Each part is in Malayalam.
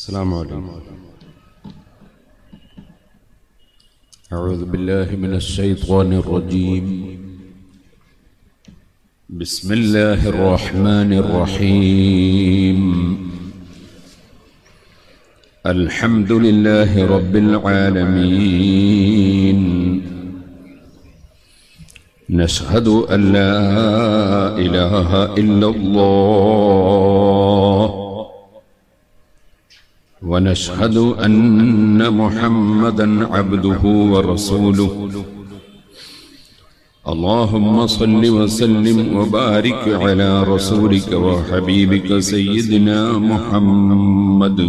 السلام عليكم أعوذ بالله من الشيطان الرجيم بسم الله الرحمن الرحيم الحمد لله رب العالمين نشهد أن لا إله إلا الله ونشهد أن محمدا عبده ورسوله اللهم صل وسلم وبارك على رسولك وحبيبك سيدنا محمد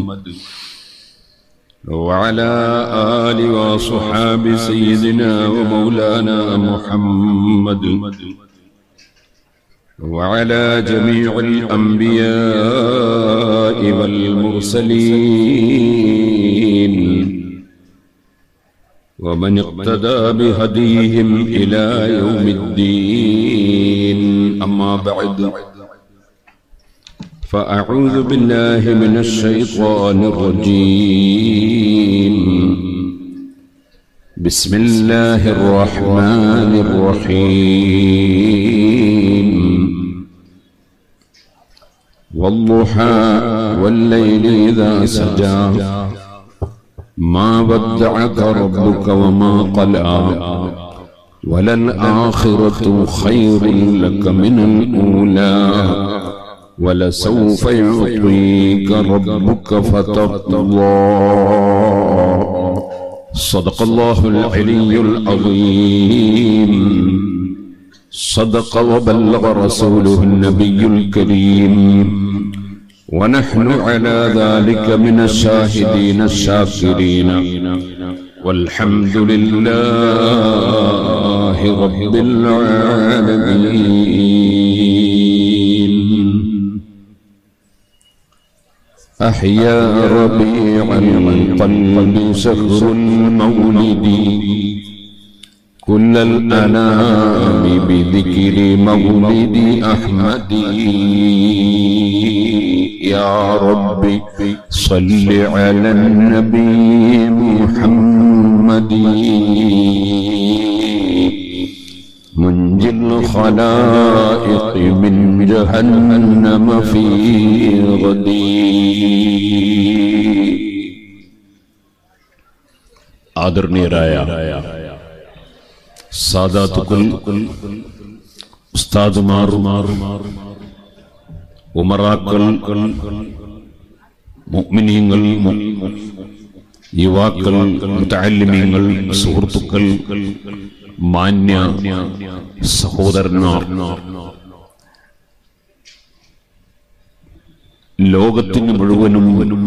وعلى آل وصحاب سيدنا ومولانا محمد وعلى جميع الأنبياء والمرسلين ومن اقتدى بهديهم إلى يوم الدين أما بعد فأعوذ بالله من الشيطان الرجيم بسم الله الرحمن الرحيم والضحى والليل إذا سجى ما ودعك ربك وما قلى وللآخرة خير لك من الأولى ولسوف يعطيك ربك فترضى صدق الله العلي العظيم صدق وبلغ رسوله النبي الكريم ونحن على ذلك من الشاهدين الشاكرين والحمد لله رب العالمين أحيا ربيع القلب شهر المولد كل الأنام بذكر مولد أحمد يا ربي صل على النبي محمد منجي الخلائق من جهنم في غدي ആദരണീയരായ സാദാത്തുക്കൾ ഉസ്താദുമാർ ഉമറാക്കൾ മുഅ്മിനീങ്ങൾ യുവാക്കൾ മുതഅല്ലിമീങ്ങൾ സുഹൃത്തുക്കൾ മാന്യ സഹോദരന്മാർ ലോകത്തിന് മുഴുവനും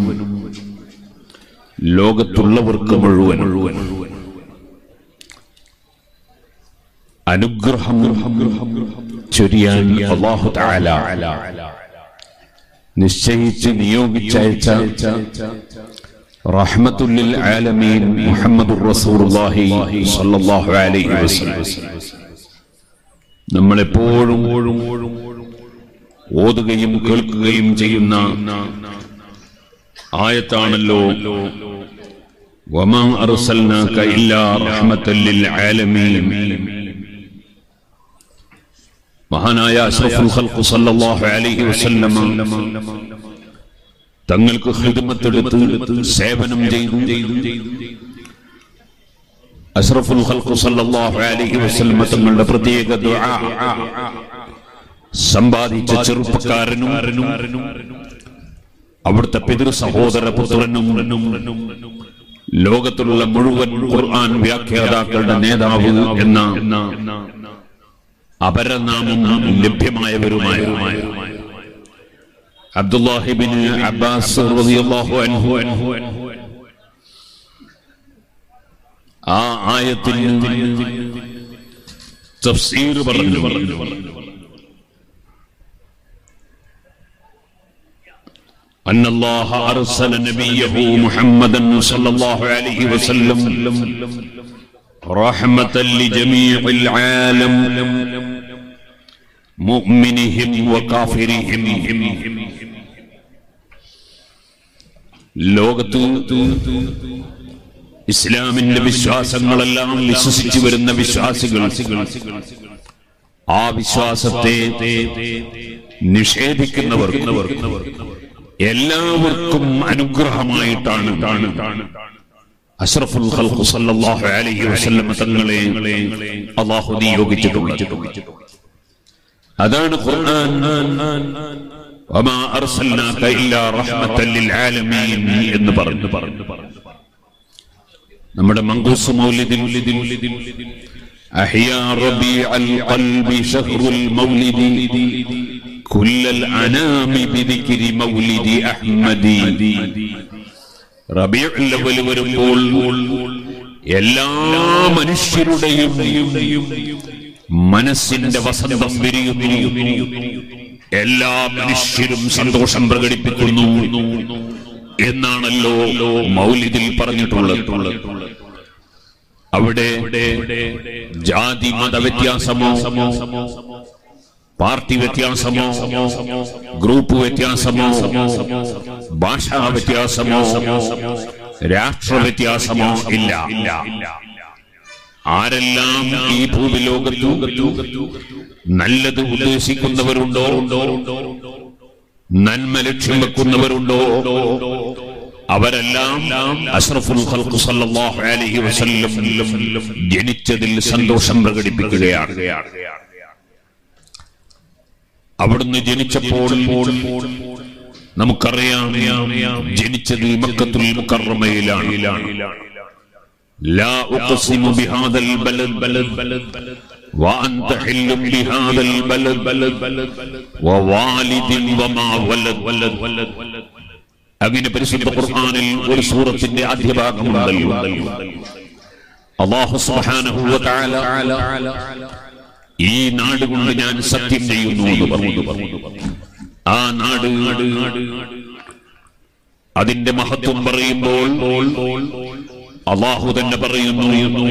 ലോകത്തുള്ളവർക്ക് മുഴുവൻ അനുഗ്രഹം ചൊരിയാൻ അള്ളാഹു തആല നിശ്ചയിച്ച് നിയോഗിച്ചയച്ച റഹ്മത്തുല്ലിൽ ആലമീൻ മുഹമ്മദുർ റസൂലുള്ളാഹി സ്വല്ലല്ലാഹു അലൈഹി വസല്ലം നമ്മളെപ്പോഴും ഓതുകയും കേൾക്കുകയും ചെയ്യുന്ന ആയത്താണല്ലോ വമാ അർസൽനാക ഇല്ലാ റഹ്മത്തൽ ലിൽ ആലമീൻ മഹാനായ അഷ്റഫുൽ ഖൽഖ് സല്ലല്ലാഹു അലൈഹി വസല്ലമ തങ്ങൾക്ക് ഹിദ്മത്തെടുത്ത് സേവനം ചെയ്തു അഷ്റഫുൽ ഖൽഖ് സല്ലല്ലാഹു അലൈഹി വസല്ലമ തങ്ങളുടെ പ്രത്യേക ദുആ സമ്പാദിച്ച ചെറുപ്പക്കാരനും അവിടുത്തെ പിതൃ സഹോദര പുത്രനും ലോകത്തിലുള്ള മുഴുവൻ ഖുർആൻ വ്യാഖ്യാതാക്കളുടെ നേതാവ് എന്ന അപരനാമം ലഭ്യമായവരുമായ അബ്ദുല്ലാഹിബിൻ അബ്ബാസ് റളിയല്ലാഹു അൻഹു ആ ആയത്തിന് തഫ്സീർ പറഞ്ഞു أن الله أرسل نبيه محمدا صلى الله عليه وسلم رحمة لجميع العالم مؤمنهم وكافرهم ലോകത്ത് ഇസ്ലാമിന്റെ വിശ്വാസങ്ങളെല്ലാം വിശ്വസിച്ചു വരുന്ന വിശ്വാസികൾ ആ വിശ്വാസത്തെ നിഷേധിക്കുന്നവർ എല്ലാവർക്കും അനുഗ്രഹമായിട്ടാണ് അഷ്റഫുൽ ഖൽഖ് സല്ലല്ലാഹു അലൈഹി വസല്ലം തങ്ങളെ അല്ലാഹു നിയോഗിച്ചിട്ടുള്ളത് അതാണ് ഖുർആൻ വമാ അർസൽനാക ഇല്ലാ റഹ്മത്തൻ ലിൽ ആലമീൻ എന്ന് പറഞ്ഞു പറഞ്ഞു നമ്മുടെ മങ്കൂസ് മൗലിദിൽ أحيا ربيع القلب شهر المولد كل الأنام بذكر مولد أحمد റബീഉ അവ്വൽ വരുമ്പോൾ എല്ലാ മനുഷ്യരുടെയും മനസ്സിന്റെ വസന്തം വിരിയുന്നു എല്ലാ മനുഷ്യരും സന്തോഷം പ്രകടിപ്പിക്കുന്നു എന്നാണല്ലോ മൗലിദിൽ പറഞ്ഞിട്ടുള്ളത് അവിടെ ജാതി മത വ്യത്യാസമോ പാർട്ടി വ്യത്യാസമോ ഗ്രൂപ്പ് വ്യത്യാസമോ ഭാഷാ വ്യത്യാസമോ രാഷ്ട്ര വ്യത്യാസമോ ഇല്ല ആരെല്ലാം ഈ ഭൂമിലോകത്തു നല്ലത് ഉദ്ദേശിക്കുന്നവരുണ്ടോ നന്മ ലക്ഷ്യം വെക്കുന്നവരുണ്ടോ അവരെല്ലാം അഷ്റഫുൽ ഖൽഖ് സല്ലല്ലാഹു അലൈഹി വസല്ലം ജനിച്ചതിൽ സന്തോഷം പ്രകടിപ്പിക്കുകയാണ് അവിടുന്ന് ജനിച്ചപ്പോൾ നമുക്കറിയാം ജനിച്ചത് മക്കത്തുൽ മുക്കറമയിലാണ് لا أقسم بهذا البلد بلد بلد وأنت حل بهذا البلد بلد بلد ووالد وما ولد ولد ولد ولد അങ്ങനെ പരിശുദ്ധ ഖുർആനിൽ ഒരു സൂറത്തിന്റെ ആദ്യ ഭാഗമുണ്ടല്ലോ അല്ലാഹു സുബ്ഹാനഹു വ തആല ഈ നാട് കൊണ്ട് ഞാൻ സത്യം ചെയ്യുന്നു എന്ന് പറഞ്ഞു ആ നാട് അതിന്റെ മഹത്വം പറയുമ്പോൾ അള്ളാഹു തന്നെ പറയുന്നു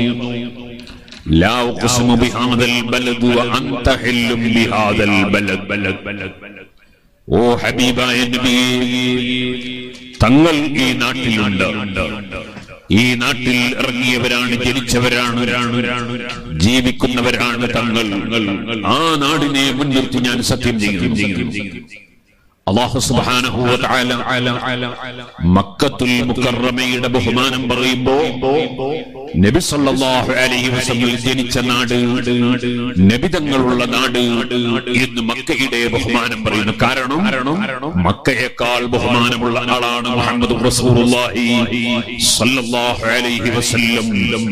لا أقسم بهذا البلد وأنت حل بهذا البلد بلد بلد بلد ഓ ഹബീബായ നബിയേ തങ്ങൾ ഈ നാട്ടിലുണ്ട് ഈ നാട്ടിൽ ഇറങ്ങിയവരാണ് ജനിച്ചവരാണ് ജീവിക്കുന്നവരാണ് തങ്ങൾ ആ നാടിനെ മുൻനിർത്തി ഞാൻ സത്യം ചെയ്യുന്നു അള്ളാഹു സുബ്ഹാനഹു വ തആല മക്കത്തുൽ മുക്കറമയുടെ ബഹുമാനം പറയുമ്പോ നബി സല്ലല്ലാഹു അലൈഹി വസല്ലം ജനിച്ച നാട് നബി തങ്ങളുള്ള നാട് എന്ന് മക്കയുടെ ബഹുമാനം പറയുന്നു കാരണം മക്കയേക്കാൾ ബഹുമാനമുള്ള ആളാണ് മുഹമ്മദ് റസൂലുള്ളാഹി സല്ലല്ലാഹു അലൈഹി വസല്ലം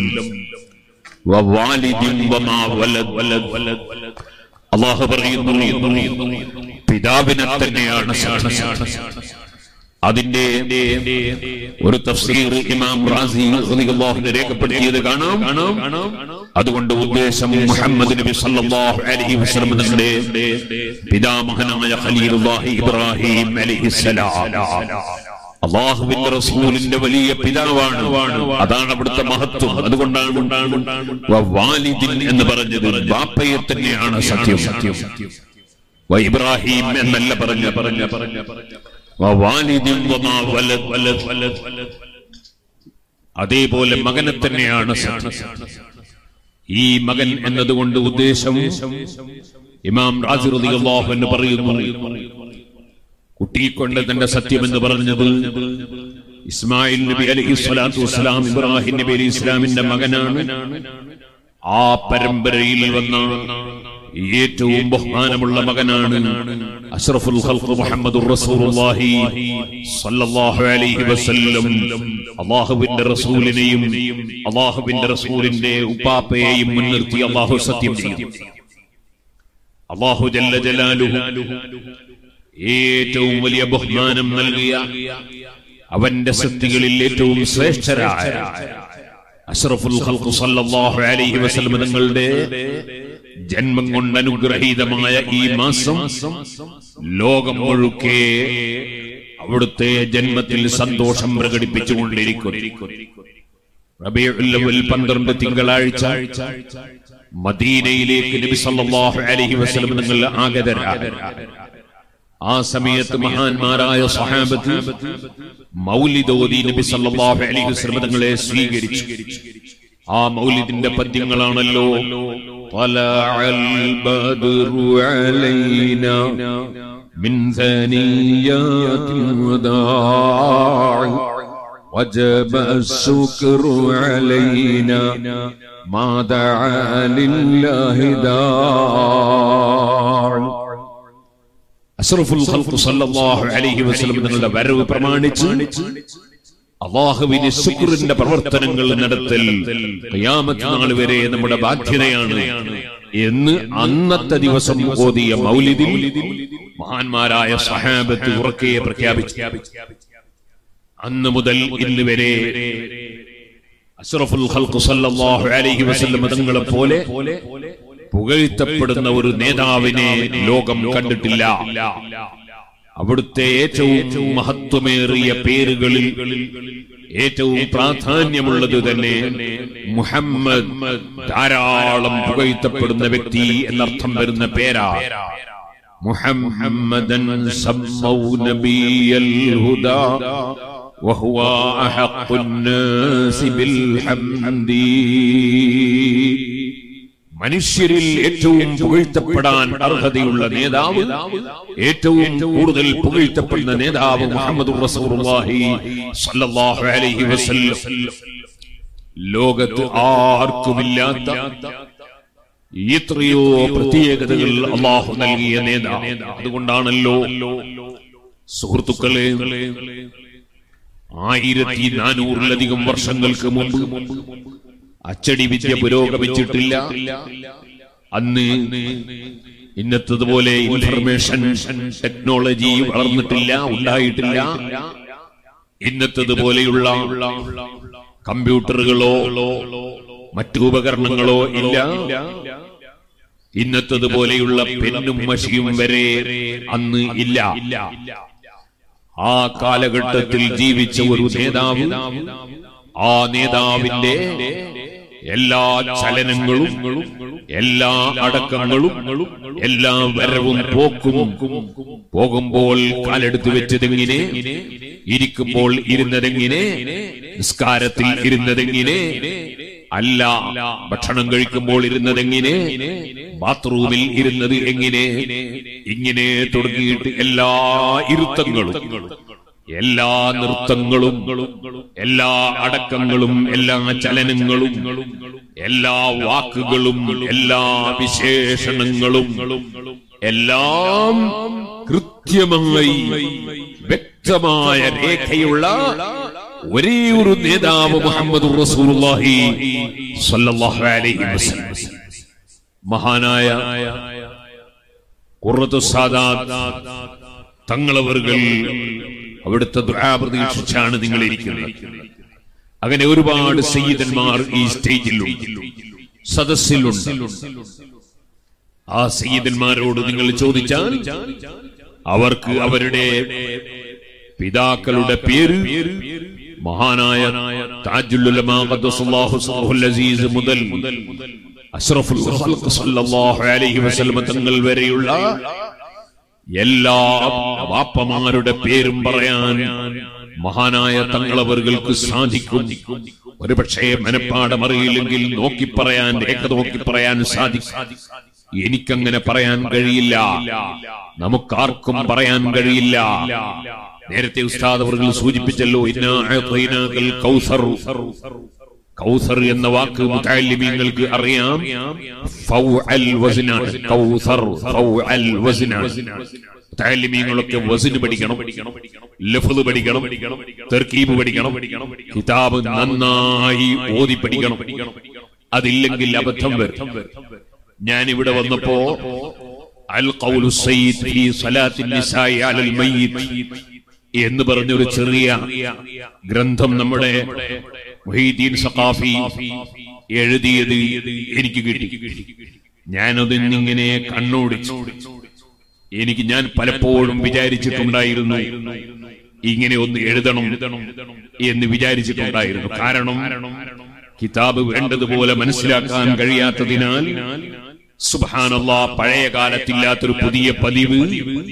വവാലിദിൻ വമാ വലദ് വലദ് വലദ് അള്ളാഹു പറയുന്നു പിതാവിനെ തന്നെയാണ് സാക്ഷി അതിന്റെ ഒരു തഫ്സീർ ഇമാം റാസി റളിയല്ലാഹു രേഖപ്പെടുത്തിയത് കാണാം അതുകൊണ്ട് ഉദ്ദേശം മുഹമ്മദ് നബി സല്ലല്ലാഹു അലൈഹി വസല്ലം തങ്ങളുടെ പിതാമഹനായ ഖലീലുല്ലാഹി ഇബ്രാഹിം അലൈഹിസ്സലാം അള്ളാഹുവിന്റെ റസൂലിന്റെ വലിയ പിതാവാണ് അതാണ് അവിടുത്തെ മഹത്വം അതുകൊണ്ടാണ് വാലിദിൻ എന്ന് പറഞ്ഞത് ബാപ്പയെ തന്നെയാണ് സത്യം സത്യം വ ഇബ്രാഹിം എന്നല്ല പറഞ്ഞ പറഞ്ഞ പറഞ്ഞ വാലിദിൻ വമാ വലദ് വലദ് വലദ് വലദ് അതേപോലെ മകനെ തന്നെയാണ് സത്യം ഈ മകൻ എന്നതുകൊണ്ട് ഉദ്ദേശം ഇമാം റാസി റളിയല്ലാഹു എന്ന് പറയുന്നു കുട്ടിയെക്കൊണ്ട് തന്റെ സത്യം എന്ന് പറഞ്ഞത് ഇസ്മായിൽ നബി അലൈഹി സ്വലാത്തു വസ്സലാം ഇബ്രാഹിം നബി അലി ഇസ്ലാമിന്റെ മകനാണ് ആ പരമ്പരയിൽ വന്ന ഏറ്റവും ബഹുമാനമുള്ള മകനാണ് അഷ്റഫുൽ ഖൽഖ് മുഹമ്മദുർ റസൂലുള്ളാഹി സ്വല്ലല്ലാഹു അലൈഹി വസല്ലം അല്ലാഹുവിന്റെ റസൂലിനെയും അല്ലാഹുവിന്റെ റസൂലിന്റെ ഉപ്പാപ്പയെയും മുൻനിർത്തി അല്ലാഹു സത്യം ചെയ്യും അല്ലാഹു ജല്ല ജലാലുഹു ഏറ്റവും വലിയ ബഹുമാനം നൽകിയ അവന്റെ സൃഷ്ടികളിൽ ഏറ്റവും ശ്രേഷ്ഠരായ അഷ്റഫുൽ ഖൽഖ് സല്ലല്ലാഹു അലൈഹി വസല്ലം തങ്ങളുടെ ജന്മം കൊണ്ട് അനുഗ്രഹീതമായ ഈ മാസം ലോകം മുഴുക്കെ അവിടുത്തെ ജന്മത്തിൽ സന്തോഷം പ്രകടിപ്പിച്ചുകൊണ്ടിരിക്കുന്നു റബീഉൽ അവ്വൽ പന്ത്രണ്ട് തിങ്കളാഴ്ച മദീനയിലേക്ക് നബി സല്ലല്ലാഹു അലൈഹി വസല്ലം നിങ്ങൾ ആഗതരാണ് ആ സമയത്ത് മഹാന്മാരായ സഹാബത്ത് മൗലിദോദി നബി സല്ലല്ലാഹു അലൈഹി വസല്ലം തങ്ങളെ സ്വീകരിച്ചു ആ മൗലിദിന്റെ പദ്യങ്ങളാണല്ലോ طلع البدر علينا من ثنيات الوداع وجب الشكر علينا ما دعا لله داع അഷ്റഫുൽ ഖൽഖ് സല്ലല്ലാഹു അലൈഹി വസല്ലം തങ്ങളുടെ വരവ് പ്രമാണിച്ച് അള്ളാഹുവിന് ശുക്രിന്റെ പ്രവർത്തനങ്ങൾ നടത്തൽ ഖിയാമത്ത് നാൾ വരെ നമ്മുടെ ബാധ്യതയാണ് എന്ന് അന്നത്തെ ദിവസം ഓതിയ മൗലിദിൽ മഹാന്മാരായ സഹാബത്ത് ഉറക്കെ പ്രഖ്യാപിച്ചു അന്ന് മുതൽ ഇന്ന് വരെ അഷ്റഫുൽ ഖൽഖ് സല്ലല്ലാഹു അലൈഹി വസല്ലം തങ്ങളെ പോലെ പുകഴ്ത്തപ്പെടുന്ന ഒരു നേതാവിനെ ലോകം കണ്ടിട്ടില്ല അവിടുത്തെ ഏറ്റവും മഹത്വമേറിയ പേരുകളിൽ ഏറ്റവും പ്രാധാന്യമുള്ളത് തന്നെ മുഹമ്മദ് ധാരാളം പുകഴ്ത്തപ്പെടുന്ന വ്യക്തി എന്നർത്ഥം വരുന്ന പേരാ മുഹമ്മദൻ സമ്മൗ നബിയൽ ഹുദാ وهو أحق الناس بالحمد മനുഷ്യരിൽ ഏറ്റവും പുകഴ്ത്തപ്പെടാൻ അർഹതയുള്ള നേതാവ് ഏറ്റവും കൂടുതൽ പുകഴ്ത്തപ്പെടുന്ന നേതാവ് മുഹമ്മദ് റസൂലുള്ളാഹി സ്വല്ലല്ലാഹു അലൈഹി വസല്ലം ലോകത്ത് ആർക്കുമില്ലാത്ത എത്രയോ പ്രത്യേകതകൾ അള്ളാഹു നൽകിയ നേതാവ് അതുകൊണ്ടാണല്ലോ സുഹൃത്തുക്കളെ ആയിരത്തി നാനൂറിലധികം വർഷങ്ങൾക്ക് മുമ്പ് അച്ചടി വിദ്യ പുരോഗമിച്ചിട്ടില്ല അന്ന് ഇന്നത്തതുപോലെ ഇൻഫർമേഷൻ ടെക്നോളജി വളർന്നിട്ടില്ല ഉണ്ടായിട്ടില്ല ഇന്നത്തതുപോലെയുള്ള കമ്പ്യൂട്ടറുകളോ മറ്റു ഉപകരണങ്ങളോ ഇല്ല ഇന്നത്തതുപോലെയുള്ള പെന്നും മഷിയും വരെ അന്ന് ഇല്ല ആ കാലഘട്ടത്തിൽ ജീവിച്ച ഒരു നേതാവ് ആ നേതാവിന്റെ എല്ലാ ചലനങ്ങളും എല്ലാ അടക്കങ്ങളും എല്ലാ വരവും പോക്കും പോകുമ്പോൾ കാലെടുത്ത് വെച്ചതെങ്ങനെ ഇരിക്കുമ്പോൾ ഇരുന്നതെങ്ങനെ നിസ്കാരത്തിൽ ഇരുന്നതെങ്ങനെ അല്ല ഭക്ഷണം കഴിക്കുമ്പോൾ ഇരുന്നതെങ്ങനെ ബാത്റൂമിൽ ഇരുന്നത് എങ്ങനെ ഇങ്ങനെ തുടങ്ങിയിട്ട് എല്ലാ ഇരുത്തങ്ങളും എല്ലാ നൃത്തങ്ങളും എല്ലാ അടക്കങ്ങളും എല്ലാ ചലനങ്ങളും എല്ലാ വാക്കുകളും എല്ലാ വിശേഷണങ്ങളും എല്ലാം കൃത്യമായി വ്യക്തമായ രേഖയുള്ള ഒരേ ഒരു നേതാവ് മുഹമ്മദ് റസൂലുള്ളാഹി സ്വല്ലല്ലാഹു അലൈഹി വസല്ലം മഹാനായ ഖുർറത്തു സാദാത്ത് തങ്ങളവറുകൾ അവിടുത്തെ ദുആ പ്രതീക്ഷിച്ചാണ് നിങ്ങൾ ഇരിക്കുന്നത് അങ്ങനെ ഒരുപാട് സയ്യിദന്മാർ ഈ സ്റ്റേജിലുണ്ട് സദസ്സിലുണ്ട് ആ സയ്യിദന്മാരോട് നിങ്ങൾ ചോദിച്ചാൽ അവർക്ക് അവരുടെ പിതാക്കളുടെ പേര് മഹാനായ താജുൽ ഉലമാ ഖദ്ദസല്ലാഹു സറഹുൽ അസീസ് മുതൽ അഷ്റഫുൽ ഖൽഖ് സല്ലല്ലാഹു അലൈഹി വസല്ലം തങ്ങൾ വരെയുള്ള എല്ലാ വാപ്പമാരുടെ പേരും പറയാൻ മഹാനായ തങ്ങളവർക്ക് സാധിക്കും ഒരുപക്ഷേ മനപ്പാടം അറിയില്ലെങ്കിൽ നോക്കി പറയാൻ രേഖ നോക്കി പറയാൻ സാധിക്കും എനിക്കങ്ങനെ പറയാൻ കഴിയില്ല നമുക്കാർക്കും പറയാൻ കഴിയില്ല നേരത്തെ ഉസ്താദ് അവർ സൂചിപ്പിച്ചല്ലോ ഇന്നാ അഅ്തൈനാകൽ കൗസർ കൗസർ എന്ന വാക്ക് മുതല്ലിമീങ്ങൾക്ക് അറിയാം ഫൗഅൽ വസ്നാണ് കൗസർ ഫൗഅൽ വസ്നാണ് മുതല്ലിമീങ്ങളൊക്കെ വസ്ന് പഠിക്കണം ലഫ്ള് പഠിക്കണം തർക്കീബ് പഠിക്കണം കിതാബ് നന്നായി ഓതി പഠിക്കണം അതില്ലെങ്കിൽ അബദ്ധം വരും ഞാൻ ഇവിടെ വന്നപ്പോ അൽ ഖൗലു സയ്യിദ് ഫീ സലാത്തിൻ നിസായി അലൽ മയ്യിത്ത് എന്ന് പറഞ്ഞൊരു ചെറിയ ഗ്രന്ഥം നമ്മുടെ മുഹീദ്ദീൻ സഖാഫി എഴുതിയത് എനിക്ക് കിട്ടി ഞാനതിന്നിങ്ങനെ കണ്ണോടിച്ചു എനിക്ക് ഞാൻ പലപ്പോഴും വിചാരിച്ചിട്ടുണ്ടായിരുന്നു ഇങ്ങനെ ഒന്ന് എഴുതണം എന്ന് വിചാരിച്ചിട്ടുണ്ടായിരുന്നു കാരണം കിതാബ് വേണ്ടതുപോലെ മനസ്സിലാക്കാൻ കഴിയാത്തതിനാൽ സുബാനല്ല പഴയ കാലത്തില്ലാത്തൊരു പുതിയ പതിവ്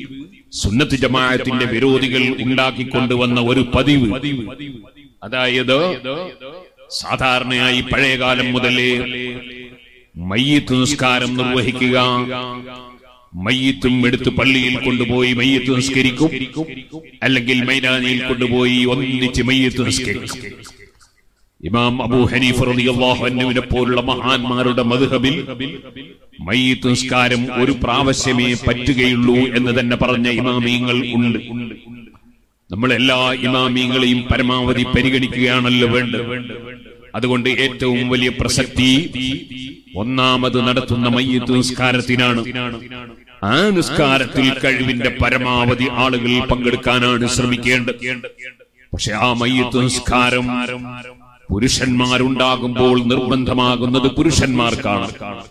സുന്നത്ത് ജമാഅത്തിന്റെ വിരോധികൾ ഉണ്ടാക്കിക്കൊണ്ടുവന്ന ഒരു പതിവ് അതായത് സാധാരണയായി പഴയകാലം മുതലേ മയ്യത്ത് നിസ്കാരം നിർവഹിക്കുക മയ്യത്തും എടുത്ത് പള്ളിയിൽ കൊണ്ടുപോയി മയ്യത്ത് നിസ്കരിക്കും അല്ലെങ്കിൽ മൈതാനിയിൽ കൊണ്ടുപോയി ഒന്നിച്ച് മയ്യത്ത് നിസ്കരിക്കും ഇമാം അബൂ ഹനീഫ് റളിയല്ലാഹു അൻഹുവിനെ പോലുള്ള മഹാന്മാരുടെ മദ്ഹബിൽ മയ്യത്ത് നിസ്കാരം ഒരു പ്രാവശ്യമേ പറ്റുകയുള്ളൂ എന്ന് തന്നെ പറഞ്ഞ ഇമാമീങ്ങൾ ഉണ്ട് നമ്മൾ എല്ലാ ഇമാമീങ്ങളെയും പരമാവധി പരിഗണിക്കുകയാണല്ലോ വേണ്ടത് അതുകൊണ്ട് ഏറ്റവും വലിയ പ്രസക്തി ഒന്നാമത് നടത്തുന്ന മയ്യത്ത് നിസ്കാരത്തിനാണ് ആ നിസ്കാരത്തിൽ കഴിവിന്റെ പരമാവധി ആളുകൾ പങ്കെടുക്കാനാണ് ശ്രമിക്കേണ്ടത് പക്ഷെ ആ മയ്യത്ത് നിസ്കാരം പുരുഷന്മാരുണ്ടാകുമ്പോൾ നിർബന്ധമാകുന്നത് പുരുഷന്മാർക്കാണ്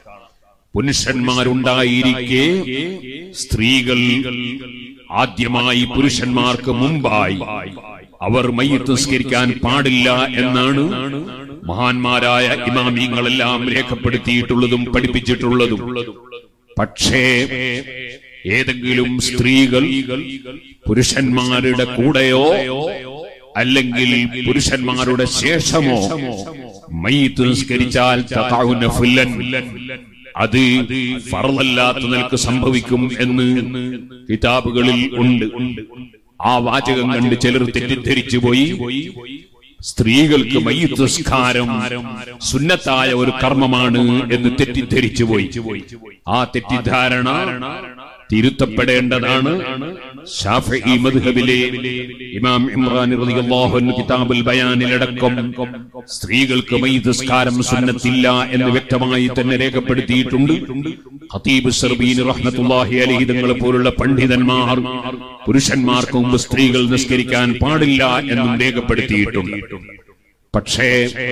പുരുഷന്മാരുണ്ടായിരിക്കെ സ്ത്രീകൾ ആദ്യമായി പുരുഷന്മാർക്ക് മുമ്പായി അവർ മയ്യത്ത് നിസ്കരിക്കാൻ പാടില്ല എന്നാണ് മഹാന്മാരായ ഇമാമിങ്ങളെല്ലാം രേഖപ്പെടുത്തിയിട്ടുള്ളതും പഠിപ്പിച്ചിട്ടുള്ളതും പക്ഷേ ഏതെങ്കിലും സ്ത്രീകൾ പുരുഷന്മാരുടെ കൂടെയോ അല്ലെങ്കിൽ പുരുഷന്മാരുടെ ശേഷമോ മയ്യത്ത് നിസ്കരിച്ചാൽ തഖഉന ഫുല്ലൻ. അത് ഫറലല്ലാത്ത നിലക്ക് സംഭവിക്കും എന്ന് കിതാബുകളിൽ ഉണ്ട് ആ വാചകം കണ്ട് ചിലർ തെറ്റിദ്ധരിച്ചു പോയി സ്ത്രീകൾക്ക് മയ്യത്ത് നിസ്കാരം സുന്നത്തായ ഒരു കർമ്മമാണ് എന്ന് തെറ്റിദ്ധരിച്ചു പോയി ആ തെറ്റിദ്ധാരണ തിരുത്തപ്പെടേണ്ടതാണ് ഷാഫി മദ്ഹബിലെ ഇമാം ഇമ്രാൻ റളിയല്ലാഹു അൻഹു കിതാബുൽ ബയാനിലടക്കം സ്ത്രീകൾക്ക് മയ്യിദ് നിസ്കാരം സുന്നത്തില്ല എന്ന് വ്യക്തമായി തന്നെ രേഖപ്പെടുത്തിയിട്ടുണ്ട് ഖതീബ് സർബീൻ റഹ്മത്തുള്ളാഹി അലൈഹി തങ്ങളെ പോലുള്ള പണ്ഡിതന്മാർ പുരുഷന്മാർക്ക് മുമ്പ് സ്ത്രീകൾ നിസ്കരിക്കാൻ പാടില്ല എന്നും രേഖപ്പെടുത്തിയിട്ടുണ്ട് പക്ഷേ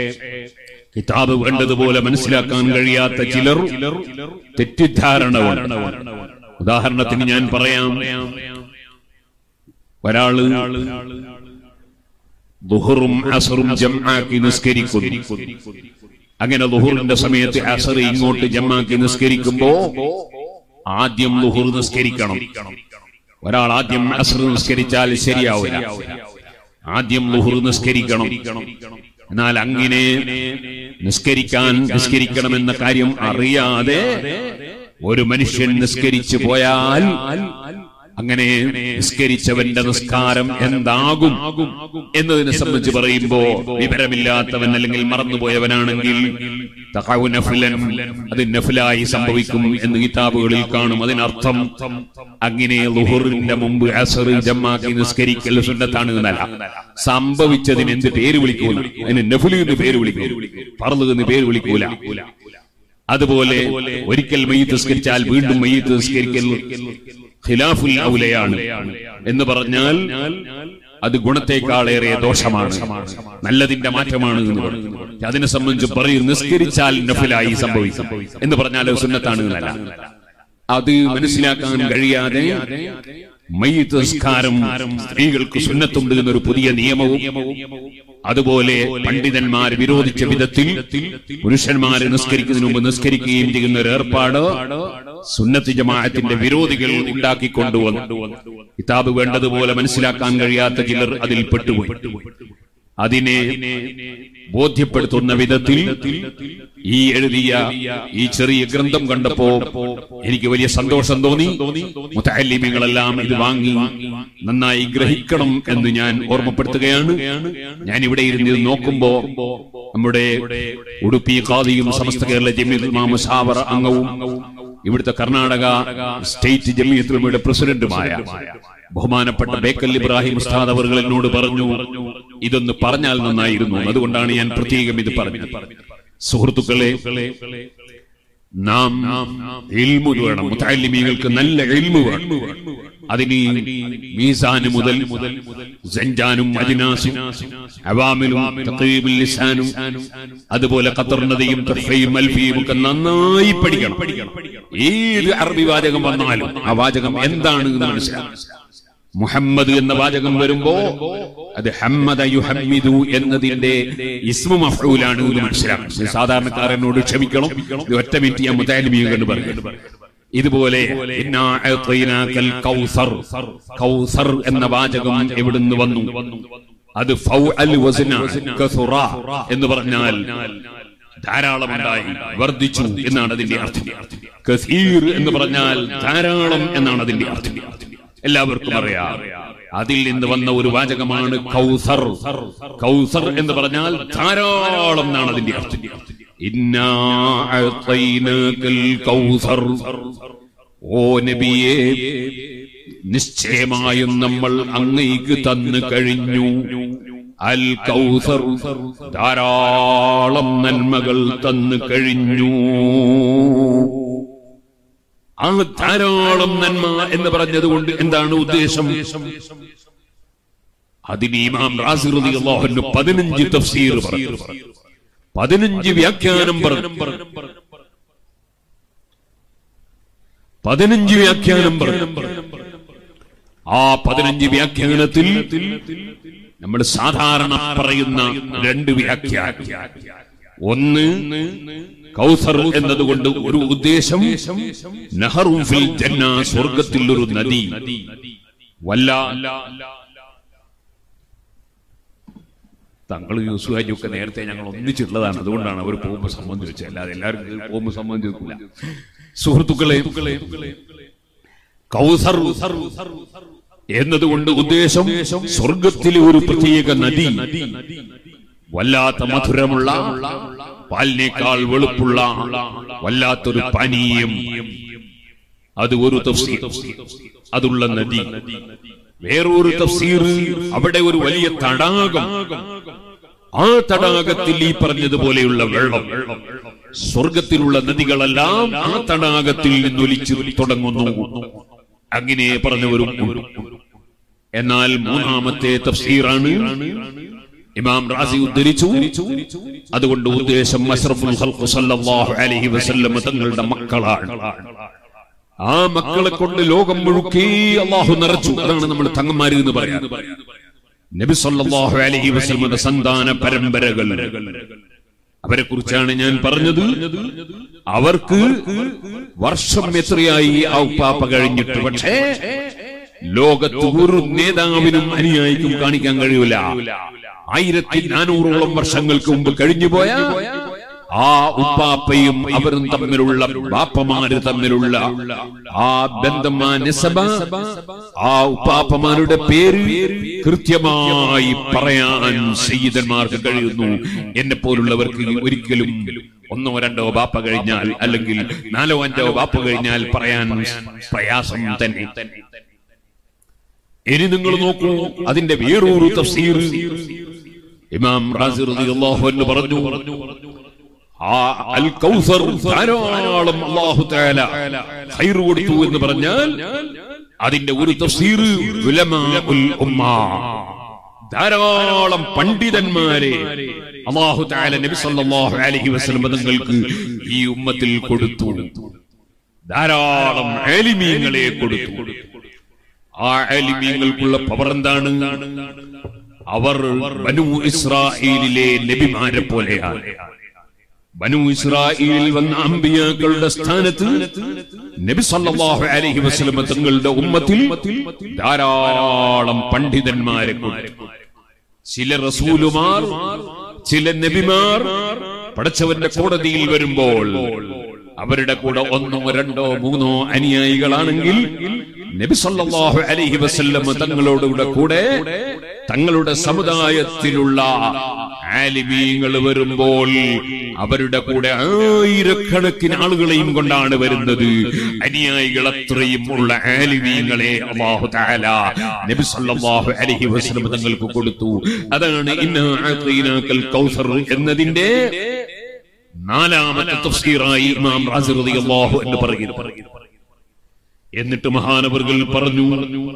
കിതാബ് വേണ്ടതുപോലെ മനസ്സിലാക്കാൻ കഴിയാത്ത ചിലർ തെറ്റിദ്ധാരണ കൊണ്ട് ഉദാഹരണത്തിന് ഞാൻ പറയാം ഒരാള് ദുഹറും അസറും ജംആക്കി നിസ്കരിക്കുന്നു അങ്ങനെ ദുഹറിന്റെ സമയത്ത് അസർ ഇങ്ങോട്ട് ജമാക്കി നിസ്കരിക്കുമ്പോ ആദ്യം ദുഹർ നിസ്കരിക്കണം ഒരാൾ ആദ്യം അസർ നിസ്കരിച്ചാൽ ശരിയാവില്ല ആദ്യം ദുഹർ നിസ്കരിക്കണം എന്നാൽ അങ്ങനെ നിസ്കരിക്കാൻ നിസ്കരിക്കണമെന്ന കാര്യം അറിയാതെ ഒരു മനുഷ്യൻ നിസ്കരിച്ചു പോയാൽ അങ്ങനെ നിസ്കരിച്ചവന്റെ നിസ്കാരം എന്താകും എന്നതിനെ സംബന്ധിച്ച് പറയുമ്പോ വിവരമില്ലാത്തവൻ അല്ലെങ്കിൽ മറന്നുപോയവനാണെങ്കിൽ തഖഉ നഫ്ലൻ, അത് നഫലായി സംഭവിക്കും എന്ന് കിതാബുകളിൽ കാണും അതിനർത്ഥം അങ്ങനെ ലുഹറിന്റെ മുമ്പ് അസർ ജമ്മാക്കി നിസ്കരിക്കൽ സുന്നത്താണ് എന്നല്ല സംഭവിച്ചതിന് എന്ത് പേര് വിളിക്കൂല അതിന് നഫുലു എന്ന് പേര് വിളിക്കൂ പറലു എന്ന് പേര് വിളിക്കൂല അതുപോലെ ഒരിക്കൽ മയ്യത്ത് നിസ്കരിച്ചാൽ വീണ്ടും മയ്യത്ത് നിസ്കരിക്കൽ ഖിലാഫുൽ ഔലയാണ് എന്ന് പറഞ്ഞാൽ അത് ഗുണത്തെക്കാളേറെ ദോഷമാണ് നല്ലതിന്റെ മാറ്റമാണ് എന്ന് പറയും അതിനെ സംബന്ധിച്ച് പറയും നിസ്കരിച്ചാൽ നഫിലായി സംഭവിക്കും എന്ന് പറഞ്ഞാൽ അത് സുന്നത്താണ് എന്നല്ല അത് മനസ്സിലാക്കാൻ കഴിയാതെ മയ്യത്ത് നിസ്കാരം സ്ത്രീകൾക്ക് സുന്നത്തുണ്ട് എന്നൊരു പുതിയ നിയമവും അതുപോലെ പണ്ഡിതന്മാർ വിരോധിച്ച വിധത്തിൽ പുരുഷന്മാരെ നിസ്കരിക്കുന്നതിന് മുമ്പ് നിസ്കരിക്കുകയും ചെയ്യുന്ന ഒരു ഏർപ്പാട് സുന്നത്ത് ജമാഅത്തിന്റെ വിരോധികൾ ഉണ്ടാക്കിക്കൊണ്ടുവന്നു കിതാബ് വേണ്ടതുപോലെ മനസ്സിലാക്കാൻ കഴിയാത്ത ചിലർ അതിൽ പെട്ടുപോയി അതിനെ ബോധ്യപ്പെടുത്തുന്ന വിധത്തിൽ ഈ എഴുതിയ ഈ ചെറിയ ഗ്രന്ഥം കണ്ടപ്പോ എനിക്ക് വലിയ സന്തോഷം തോന്നി മുത്തല്ലിമികളെല്ലാം ഇത് വാങ്ങി നന്നായി ഗ്രഹിക്കണം എന്ന് ഞാൻ ഓർമ്മപ്പെടുത്തുകയാണ് ഞാൻ ഇവിടെ ഇരുന്ന് ഇത് നോക്കുമ്പോ നമ്മുടെ ഉടുപ്പി ഖാദിയും സമസ്ത കേരള ജമീൽ മാമസാവർ അംഗവും ഇവിടുത്തെ കർണാടക സ്റ്റേറ്റ് ജമീയത്തുലമയുടെ പ്രസിഡന്റുമായ ബഹുമാനപ്പെട്ട ബേക്കൽ ഇബ്രാഹിം ഉസ്താദ് അവർ എന്നോട് പറഞ്ഞു ഇതൊന്ന് പറഞ്ഞാൽ നന്നായിരുന്നു അതുകൊണ്ടാണ് ഞാൻ പ്രത്യേകം ഇത് പറഞ്ഞത് സുഹൃത്തുക്കളെ നാം ഇൽമു വേണം മുത്തല്ലിമീങ്ങൾക്ക് നല്ല ഇൽമു വേണം അതിന് മീസാന് മുതൽ സഞ്ചാനും അജിനാസും അവാമിലും തഖീബുൽ ലിസാനും അതുപോലെ ഖത്തർ നദിയും തഫയും അൽഫിയും ഒക്കെ നന്നായി പഠിക്കണം ഏത് അറബി വാചകം വന്നാലും ആ വാചകം എന്താണ് എന്ന് മനസ്സിലാക്കണം മുഹമ്മദ് എന്ന വാചകം വരുമ്പോ അത് ഹമ്മദ യുഹമ്മിദു എന്നതിന്റെ ഇസ്മു മഫ്ഊലാണ് എന്ന് മനസ്സിലാക്കണം ഇത് സാധാരണക്കാരനോട് ക്ഷമിക്കണം ഇത് ഒറ്റ മിനിറ്റ് ഞാൻ മുതാലിമിയും കണ്ട് പറഞ്ഞു ഇതുപോലെ ഇന്നാ അഅ്തൈനാക്കൽ കൗസർ കൗസർ എന്ന വാചകം എവിടുന്ന് വന്നു അത് ഫൗഅൽ വസ്ന കസുറ എന്ന് പറഞ്ഞാൽ ധാരാളം ഉണ്ടായി വർദ്ധിച്ചു എന്നാണ് അതിന്റെ അർത്ഥം കസീർ എന്ന് പറഞ്ഞാൽ ധാരാളം എന്നാണ് അതിന്റെ അർത്ഥം എല്ലാവർക്കും അറിയാം അതിൽ നിന്ന് വന്ന ഒരു വാചകമാണ് കൗസർ കൗസർ എന്ന് പറഞ്ഞാൽ ധാരാളം എന്നാണ് അതിന്റെ അർത്ഥം ഇന്നാ അഅ്തൈനാക്കൽ കൗസർ ഓ നബിയെ നിശ്ചയമായും നമ്മൾ അങ്ങേക്ക് തന്നു കഴിഞ്ഞു അൽ കൗസർ ധാരാളം നന്മകൾ തന്നു കഴിഞ്ഞു ആ ധാരാളം നന്മ എന്ന് പറഞ്ഞതുകൊണ്ട് എന്താണ് ഉദ്ദേശം അതിന് ഇമാം റാസി റളിയല്ലാഹു അൻഹു പതിനഞ്ച് തഫ്സീർ പറഞ്ഞു പതിനഞ്ച് വ്യാഖ്യാനം പറഞ്ഞു പതിനഞ്ച് വ്യാഖ്യാനം പറഞ്ഞു ആ പതിനഞ്ച് വ്യാഖ്യാനത്തിൽ നമ്മൾ സാധാരണ പറയുന്ന രണ്ട് വ്യാഖ്യാനം ഒന്ന് കൗസർ എന്നതുകൊണ്ട് ഒരു ഉദ്ദേശം നഹറും ഫിൽ ജന്ന സ്വർഗത്തിൽ ഒരു നദി വല്ല തങ്ങൾ യൂസുഹാജിയൊക്കെ നേരത്തെ ഞങ്ങൾ ഒന്നിച്ചിട്ടുള്ളതാണ് അതുകൊണ്ടാണ് അവർ പോകുമ്പോൾ സംബന്ധിച്ചത് അല്ലാതെ എല്ലാവരും പോകുമ്പോൾ സംബന്ധിക്കില്ല സുഹൃത്തുക്കളെ കൗസർ എന്നതുകൊണ്ട് ഉദ്ദേശം സ്വർഗത്തിലെ ഒരു പ്രത്യേക നദി വല്ലാത്ത മധുരമുള്ള പാലിനേക്കാൾ വെളുപ്പുള്ള വല്ലാത്തൊരു പാനീയം അത് ഒരു തഫ്സീർ അതുള്ള നദി വേറൊരു തഫ്സീർ അവിടെ ഒരു വലിയ തടാകം ആ തടാകത്തിൽ ഈ പറഞ്ഞതുപോലെയുള്ള വെള്ളം സ്വർഗത്തിലുള്ള നദികളെല്ലാം ആ തടാകത്തിൽ നിന്നൊലിച്ചു തുടങ്ങുന്നു അങ്ങനെ പറഞ്ഞവരും ഉണ്ട്. എന്നാൽ മൂന്നാമത്തെ തഫ്സീറാണ് ഇമാം റാസി ഉദ്ധരിച്ചു അതുകൊണ്ട് ഉദ്ദേശം അഷ്റഫുൽ ഖൽഖ് സല്ലല്ലാഹു അലൈഹി വസല്ലം തങ്ങളുടെ മക്കളാണ് ആ മക്കളെ കൊണ്ട് ലോകം മുഴുക്കി അള്ളാഹു നിറച്ചു അതാണ് നമ്മൾ തങ്ങന്മാര് എന്ന് പറയാം നബി സല്ലല്ലാഹു അലൈഹി വസല്ലമയുടെ സന്താന പരമ്പരകൾ അവരെ കുറിച്ചാണ് ഞാൻ പറഞ്ഞത് അവർക്ക് വർഷം എത്രയായി ആ ഉപ്പാപ്പ കഴിഞ്ഞിട്ട് പക്ഷേ ലോകത്ത് ഒരു നേതാവിനും അനുയായിക്കും കാണിക്കാൻ കഴിയൂല ആയിരത്തി നാനൂറോളം വർഷങ്ങൾക്ക് മുമ്പ് കഴിഞ്ഞുപോയ ആ ഉപ്പാപ്പയും അവരും തമ്മിലുള്ള ബാപ്പമാര് തമ്മിലുള്ള ആ ബന്ധമാ നിസബ ആ ഉപ്പാപ്പമാരുടെ പേര് കൃത്യമായി പറയാൻ സയ്യിദന്മാർക്ക് കഴിയുന്നു എന്നെ പോലുള്ളവർക്ക് ഒരിക്കലും ഒന്നോ രണ്ടോ ബാപ്പ കഴിഞ്ഞാൽ അല്ലെങ്കിൽ നാലോ അഞ്ചോ ബാപ്പ കഴിഞ്ഞാൽ പറയാൻ പ്രയാസം തന്നെ ഇനി നിങ്ങൾ നോക്കൂ അതിന്റെ വേറൊരു തഫ്സീർ ഇമാം റാസി റളിയല്ലാഹു അൻഹു പറഞ്ഞു ആ അൽ കൗസർ ധാരാളം അല്ലാഹു തആല ഖൈർ കൊടുത്തു എന്ന് പറഞ്ഞാൽ അതിന്റെ ഒരു തഫ്സീർ ഉലമാഉൽ ഉമ്മ ധാരാളം പണ്ഡിതന്മാരെ അല്ലാഹു തആല നബി സല്ലല്ലാഹു അലൈഹി വസല്ലം തങ്ങൾക്ക് ഈ ഉമ്മത്തിൽ കൊടുത്തു ധാരാളം ആലിമീങ്ങളെ കൊടുത്തു ആ ആലിമീങ്ങൾക്കുള്ള പവർ എന്താണ് അവർ ബനു ഇസ്രായേലിലെ നബിമാരെ പോലെയാണ് ബനു ഇസ്രായേലിൽ വന്ന അമ്പിയാക്കളുടെ സ്ഥാനത്ത് നബി സല്ലല്ലാഹു അലൈഹി വസല്ലം തങ്ങളുടെ ഉമ്മത്തിൽ ധാരാളം പണ്ഡിതന്മാരെ കൊടുത്തു ചില റസൂലുമാർ ചില നബിമാർ പടച്ചവന്റെ കോടതിയിൽ വരുമ്പോൾ അവരുടെ കൂടെ ഒന്നോ രണ്ടോ മൂന്നോ അനുയായികളാണെങ്കിൽ നബി സല്ലല്ലാഹു അലൈഹി വസല്ലം തങ്ങളോടുകൂടെ കൂടെ തങ്ങളുടെ സമുദായത്തിലുള്ള ആലിമീങ്ങൾ വരുമ്പോൾ അവരുടെ കൂടെ ആയിരക്കണക്കിന് ആളുകളെയും കൊണ്ടാണ് വരുന്നത് അനുയായികൾ അത്രയും ഉള്ള ആലിമീങ്ങളെ അല്ലാഹു തആല നബി സല്ലല്ലാഹു അലൈഹി വസല്ലം തങ്ങൾക്ക് കൊടുത്തു അതാണ് ഇന്നാ അഅ്തീനാക്കൽ കൗസർ എന്നതിന്റെ നാലാമത്തെ തഫ്സീറായി ഇമാം റാസി റളിയല്ലാഹു അൻഹു പറയുന്നു എന്നിട്ട് മഹാനവർകൾ പറഞ്ഞു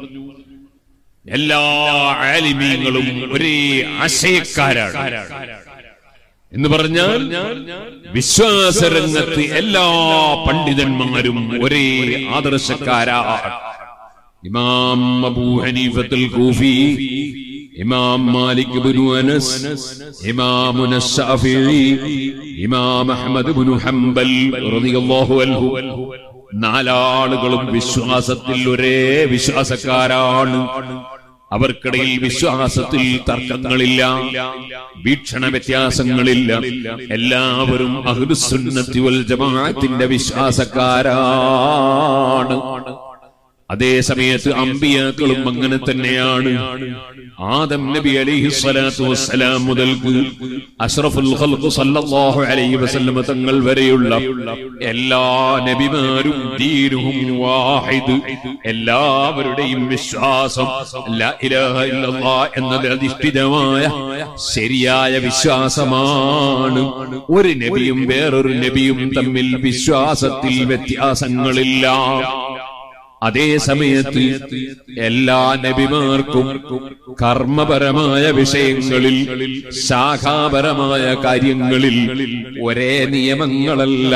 എല്ലാ ആലിമീങ്ങളും ഒരേ ആശയക്കാരാണ് എന്ന് പറഞ്ഞാൽ വിശ്വാസരംഗത്ത് എല്ലാ പണ്ഡിതന്മാരും ഒരേ ആദർശക്കാരാണ് ഇമാം അബൂ ഹനീഫത്തുൽ കൂഫി ഇമാം മാലിക് ബിനു അനസ് ഇമാമുന ശാഫിഈ ഇമാം അഹ്മദ് ബിനു ഹംബൽ റളിയല്ലാഹു അൻഹു നാലാളുകളും വിശ്വാസത്തിൽ ഒരേ വിശ്വാസക്കാരാണ് അവർക്കിടയിൽ വിശ്വാസത്തിൽ തർക്കങ്ങളില്ല വീക്ഷണ വ്യത്യാസങ്ങളില്ല എല്ലാവരും അഹ്ലുസുന്നത്തി വൽ ജമാഅത്തിന്റെ വിശ്വാസക്കാരാണ് അതേ സമയത്ത് അമ്പിയാക്കളും അങ്ങനെ തന്നെയാണ് ആദം നബി അലൈഹി സ്വലാത്തു വസ്സലാം മുതൽക്ക് അഷ്റഫുൽ ഖൽഖ് സല്ലല്ലാഹു അലൈഹി വസല്ലം തങ്ങൾ വരെയുള്ള എല്ലാ നബിമാരും ദീനുഹും വാഹിദ് എല്ലാവരുടെയും വിശ്വാസം ലാ ഇലാഹ ഇല്ലല്ലാഹ് എന്നതിൽ അധിഷ്ഠിതമായ ശരിയായ വിശ്വാസമാണ് ഒരു നബിയും വേറൊരു നബിയും തമ്മിൽ വിശ്വാസത്തിൽ വ്യത്യാസങ്ങളില്ല അതേ സമയത്ത് എല്ലാ നബിമാർക്കും കർമ്മപരമായ വിഷയങ്ങളിൽ ശാഖാപരമായ കാര്യങ്ങളിൽ ഒരേ നിയമങ്ങളല്ല